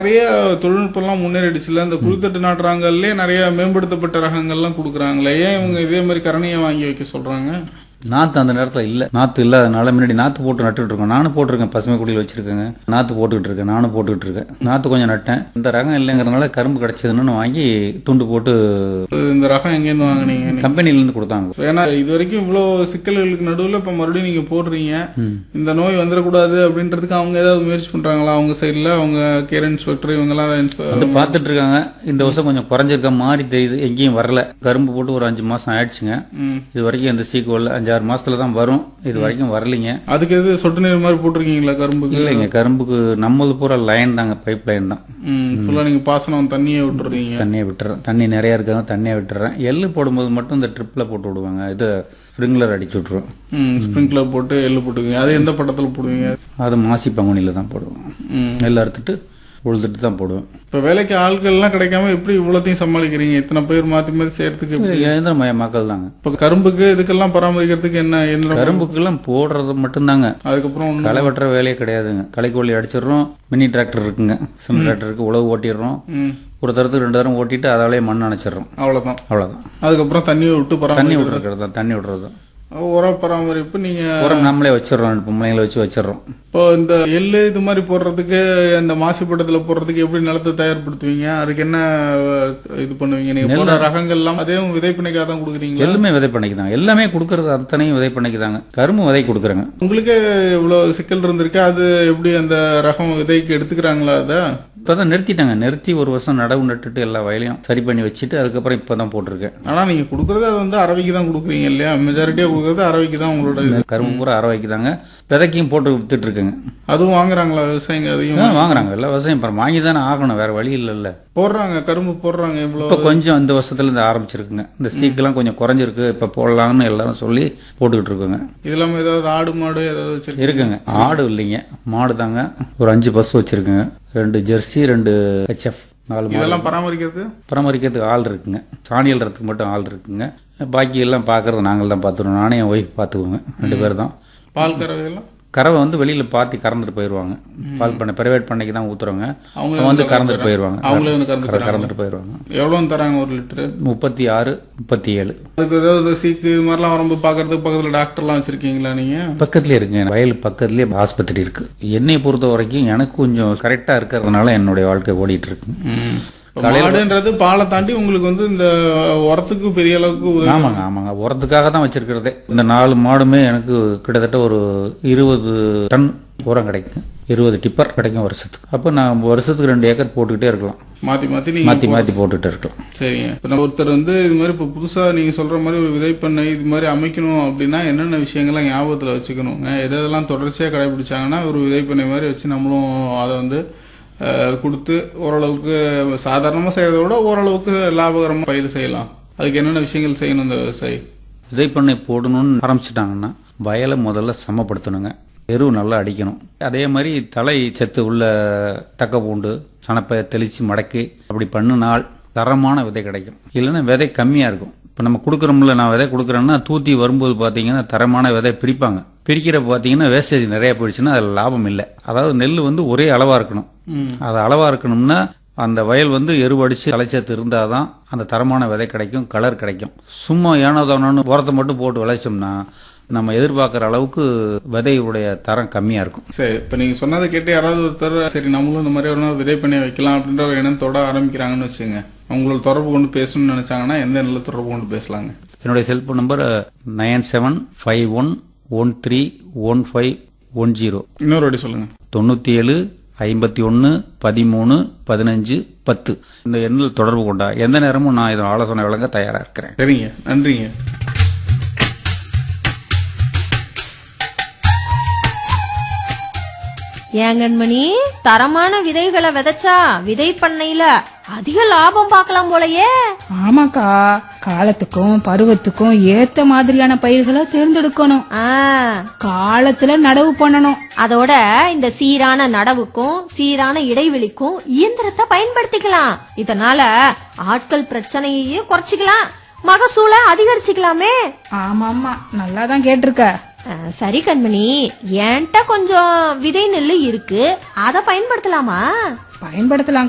நிறைய தொழில்நுட்பம்லாம் முன்னேறிடுச்சுல இந்த குளித்தட்டு நாட்டுறாங்கல்லே நிறைய மேம்படுத்தப்பட்ட ரகங்கள்லாம் கொடுக்குறாங்களே ஏன் இவங்க இதே மாதிரி கரணியை வாங்கி வைக்க சொல்றாங்க நாற்று அந்த நேரத்தில் இல்லை நாற்று இல்லாதனால முன்னாடி நாற்று போட்டு நட்டுட்டு இருக்கோம் நானும் போட்டிருக்கேன் பசுமை குடியில் வச்சிருக்கேங்க நாற்று போட்டுக்கிட்டு இருக்கேன் நானும் போட்டுக்கிட்டு இருக்கேன் நாற்று கொஞ்சம் நட்டேன் இந்த ரகம் இல்லைங்கிறதுனால கரும்பு கிடைச்சதுன்னு வாங்கி துண்டு போட்டு இந்த ரகம் எங்கேருந்து வாங்குனீங்க நீங்க? கம்பெனிலேருந்து கொடுத்தாங்க ஏன்னா இது வரைக்கும் இவ்வளோ சிக்கல்களுக்கு நடுவில் இப்போ மறுபடியும் நீங்க போடுறீங்க இந்த நோய் வந்துடக்கூடாது அப்படின்றதுக்கு அவங்க ஏதாவது முயற்சி பண்றாங்களா அவங்க சைடில் அவங்க கேர் இன்ஸ்பெக்டர் இவங்கெல்லாம் inspe- வந்து பார்த்துட்டு இருக்காங்க இந்த வருஷம் கொஞ்சம் குறைஞ்சிருக்க மாதிரி தெரியுது எங்கேயும் வரல கரும்பு போட்டு ஒரு அஞ்சு மாசம் ஆயிடுச்சுங்க ம். இது வரைக்கும் எந்த சீக்குவல் அஞ்சாறு மாசத்துல தான் வரும் இது வரைக்கும் வரலைங்க அதுக்கு எது சொட்டு நீர் மாதிரி போட்டிருக்கீங்களா கரும்புக்கு இல்லைங்க கரும்புக்கு நம்மளது பூரா லைன் தாங்க பைப் லைன் தான் ம் ஃபுல்லாக நீங்கள் பாசனம் தண்ணியே விட்டுறீங்க தண்ணியை விட்டுறேன் தண்ணி நிறைய இருக்காங்க தண்ணியை விட்டுறேன் எள்ளு போடும்போது மட்டும் இந்த ட்ரிப்பில் போட்டு விடுவாங்க இது ஸ்ப்ரிங்க்லர் அடிச்சு விட்ருவோம் ம் ஸ்ப்ரிங்க்லர் போட்டு எள்ளு போட்டுக்குவீங்க அது எந்த பட்டத்தில் போடுவீங்க அது மாசி பங்குனியில் தான் போடுவோம் ம் நெல் அறுத்துட்டு உழுதுட்டு தான் போடுவேன் இப்போ வேலைக்கு ஆட்கள்லாம் கிடைக்காம எப்படி இவ்வளோத்தையும் சமாளிக்கிறீங்க இத்தனை பேர் மாற்றி மாற்றி செய்யறதுக்கு எப்படி இயந்திரமய மக்கள் தாங்க இப்போ கரும்புக்கு இதுக்கெல்லாம் பராமரிக்கிறதுக்கு என்ன எந்திரம் கரும்புக்கெல்லாம் போடுறது மட்டும்தாங்க அதுக்கப்புறம் ஒண்ணும் களை வெட்டுற வேலையே கிடையாதுங்க களைக்கோழி அடிச்சிடுறோம் மினி டிராக்டர் இருக்குங்க சிம் டிராக்டருக்கு உழவு ஓட்டிடுறோம் ம் ஒரு தரத்துக்கு ரெண்டு தரம் ஓட்டிட்டு அதாலே மண் அணைச்சிடுறோம் அவ்வளோதான் அவ்வளோதான் அதுக்கப்புறம் தண்ணியை விட்டு தண்ணி பராமரி விட்டுருக்கிறது தான் தண்ணி விடுறது தான் உர பராமரிப்பு நீங்கள் உரம் நம்மளே வச்சிடுறோம் பொம்பளைங்களை வச்சு வச்சிடுறோம் இப்போ இந்த எள்ளு இது மாதிரி போடுறதுக்கு இந்த மாசுபட்டத்தில் போடுறதுக்கு எப்படி நிலத்தை தயார்படுத்துவீங்க அதுக்கு என்ன அஹ், இது பண்ணுவீங்க நீங்கள் போடுற ரகங்கள்லாம் அதே விதைப்பிணைக்காக தான் கொடுக்குறீங்களா எல்லாமே விதை பண்ணிக்குதாங்க எல்லாமே கொடுக்கறது அத்தனையும் விதை பண்ணிக்குதாங்க கரும்பு விதை கொடுக்குறாங்க உங்களுக்கே இவ்வளோ சிக்கல் இருந்திருக்கு அது எப்படி அந்த ரகம் விதைக்கு எடுத்துக்கிறாங்களா அதை இப்பதான் நிறுத்திட்டாங்க நிறுத்தி ஒரு வருஷம் நடவு நட்டுட்டு எல்லா வயலையும் சரி பண்ணி வச்சுட்டு அதுக்கப்புறம் இப்பதான் போட்டிருக்கேன் ஆனால் நீங்கள் கொடுக்குறது அது வந்து அரவைக்கு தான் கொடுக்குறீங்க இல்லையா மெஜாரிட்டியாக கொடுக்குறது அரவைக்கு தான் உங்களோட இது கரும்பு பூரா அரை வைக்குதாங்க விதைக்கும் போட்டு வித்துட்டு இருக்குங்க அதுவும் வாங்குறாங்களா விவசாயிங்க அதையும் ஆ, வாங்குறாங்க எல்லா விவசாயம் அப்புறம் வாங்கி தானே ஆகணும் வேற வழி இல்லைல்ல போடுறாங்க கரும்பு போடுறாங்க இவ்வளோ இப்போ கொஞ்சம் இந்த வருஷத்துல இருந்து ஆரம்பிச்சிருக்குங்க இந்த சீக்கெல்லாம் கொஞ்சம் குறைஞ்சிருக்கு இப்போ போடலாம்னு எல்லாரும் சொல்லி போட்டுக்கிட்டு இருக்கோங்க இது இல்லாமல் ஏதாவது ஆடு மாடு ஏதாவது வச்சிருக்கீங்க இருக்குங்க ஆடு இல்லைங்க மாடு தாங்க ஒரு அஞ்சு பஸ் வச்சிருக்குங்க ரெண்டு ஜெர்சி ரெண்டு ஹெச்எஃப் நாலு மாடு இதெல்லாம் பராமரிக்கிறது பராமரிக்கிறதுக்கு ஆள் இருக்குங்க சாணி அள்ளுறதுக்கு மட்டும் ஆள் இருக்குங்க பாக்கி எல்லாம் பார்க்கறது நாங்கள் தான் பார்த்துருவோம் நானே என் ஒய்ஃப் பார்த்துக்குவோங்க ரெண்டு பேர் தான் பால் கறவையெல்லாம் கறவை வந்து வெளியில் பாத்தி கறந்துட்டு போயிடுவாங்க பால் பண்ணை பிரைவேட் பண்ணைக்கு தான் ஊற்றுறோங்க அவங்களே அவங்க வந்து கறந்துட்டு போயிடுவாங்க அவங்களே வந்து கறந்து கற- கறந்துட்டு போயிடுவாங்க எவ்வளோன்னு தராங்க ஒரு லிட்டரு முப்பத்தி ஆறு முப்பத்தி ஏழு அதுக்கு ஏதாவது சீக்கு இது மாதிரிலாம் வரும்போது பார்க்கறதுக்கு பக்கத்தில் டாக்டர்லாம் வச்சிருக்கீங்களா நீங்கள் பக்கத்துலேயே இருக்குங்க வயல் பக்கத்துலேயே ஆஸ்பத்திரி இருக்கு என்னை பொறுத்த வரைக்கும் எனக்கு கொஞ்சம் கரெக்டாக இருக்கிறதுனால என்னுடைய வாழ்க்கை ஓடிட்டு இருக்கு மாடுன்றது பாலை தாண்டி உங்களுக்கு வந்து இந்த உரத்துக்கு பெரிய அளவுக்கு உதவி ஆமாங்க ஆமாங்க உரத்துக்காக தான் வச்சிருக்கிறதே இந்த நாலு மாடுமே எனக்கு கிட்டத்தட்ட ஒரு இருபது டன் உரம் கிடைக்கும் இருபது டிப்பர் கிடைக்கும் வருஷத்துக்கு அப்போ நான் வருஷத்துக்கு ரெண்டு ஏக்கர் போட்டுக்கிட்டே இருக்கலாம் மாற்றி மாற்றி நீங்கள் மாற்றி மாற்றி போட்டுக்கிட்டே இருக்கலாம் சரிங்க இப்போ நம்ம ஒருத்தர் வந்து இது மாதிரி இப்போ புதுசாக நீங்கள் சொல்கிற மாதிரி ஒரு விதைப்பண்ணை இது மாதிரி அமைக்கணும் அப்படின்னா என்னென்ன விஷயங்கள்லாம் ஞாபகத்தில் வச்சுக்கணுங்க எது எதெல்லாம் தொடர்ச்சியாக கடைபிடிச்சாங்கன்னா ஒரு விதைப்பண்ணை மாதிரி வச்சு நம்மளும் அதை வந்து அஹ், கொடுத்து ஓரளவுக்கு சாதாரணமாக செய்கிறத விட ஓரளவுக்கு லாபகரமாக பயிர் செய்யலாம் அதுக்கு என்னென்ன விஷயங்கள் செய்யணும் இந்த விவசாயி விதை பண்ணை போடணும்னு ஆரம்பிச்சிட்டாங்கன்னா வயலை முதல்ல சமப்படுத்தணுங்க எரு நல்லா அடிக்கணும் அதே மாதிரி தலை சத்து உள்ள தக்க பூண்டு சனப்பை தெளித்து மடக்கி அப்படி பண்ணினால் தரமான விதை கிடைக்கும் இல்லைன்னா விதை கம்மியாக இருக்கும் இப்போ நம்ம கொடுக்குறோம்ல நான் விதை கொடுக்குறேன்னா தூத்தி வரும்போது பார்த்தீங்கன்னா தரமான விதை பிரிப்பாங்க பிரிக்கிறப்ப பார்த்தீங்கன்னா வேஸ்டேஜ் நிறைய போயிடுச்சுன்னா அதில் லாபம் இல்லை அதாவது நெல் வந்து ஒரே அளவாக இருக்கணும் அது அளவாக இருக்கணும்னா அந்த வயல் வந்து எருவடிச்சு தலைச்சத்து இருந்தால் தான் அந்த தரமான விதை கிடைக்கும் கலர் கிடைக்கும் சும்மா ஏனோதானோன்னு உரத்தை மட்டும் போட்டு விளைச்சோம்னா நம்ம எதிர்பார்க்குற அளவுக்கு விதையுடைய தரம் கம்மியாக இருக்கும் சரி இப்போ நீங்கள் சொன்னதை கேட்டு யாராவது ஒருத்தர் சரி நம்மளும் இந்த மாதிரி ஒரு நாள் விதைப்பண்ணை வைக்கலாம் அப்படின்ற ஒரு எண்ணத்தோட ஆரம்பிக்கிறாங்கன்னு வச்சுங்க அவங்கள தொடர்பு கொண்டு பேசணும்னு நினச்சாங்கன்னா எந்த நிலையில் தொடர்பு கொண்டு பேசலாங்க என்னுடைய cellphone number nine seven five one one three one five one zero இன்னொரு வாட்டி சொல்லுங்கள் தொண்ணூற்றி ஏழு ஐம்பத்தி ஒன்று பதிமூணு பதினஞ்சு பத்து இந்த எண்ணில் தொடர்பு கொண்டா எந்த நேரமும் நான் இதன் ஆலோசனை வழங்க தயாராக இருக்கிறேன் சரிங்க நன்றிங்க ஏங்கண்மணி தரமான விதைகளை விதைச்சா விதை பண்ணையில அதிக லாபம் பார்க்கலாம் போலயே ஆமாக்கா காலத்துக்கும் பருவத்துக்கும் ஏத்த மாதிரியான பயிர்களை தேர்ந்தெடுக்கணும் ஆ, காலத்துல நடவு பண்ணணும் அதோட இந்த சீரான நடவுக்கும் சீரான இடைவெளிக்கும் இயந்திரத்தை பயன்படுத்திக்கலாம் இதனால ஆட்கள் பிரச்சனையையும் குறைச்சிக்கலாம் மகசூலை அதிகரிச்சுக்கலாமே ஆமா ஆமா நல்லா தான் கேட்டிருக்க ஆ, சரி கண்மணி என்கிட்ட கொஞ்சம் விதை நெல்லு இருக்கு அதை பயன்படுத்தலாமா பயன்படுத்தலாம்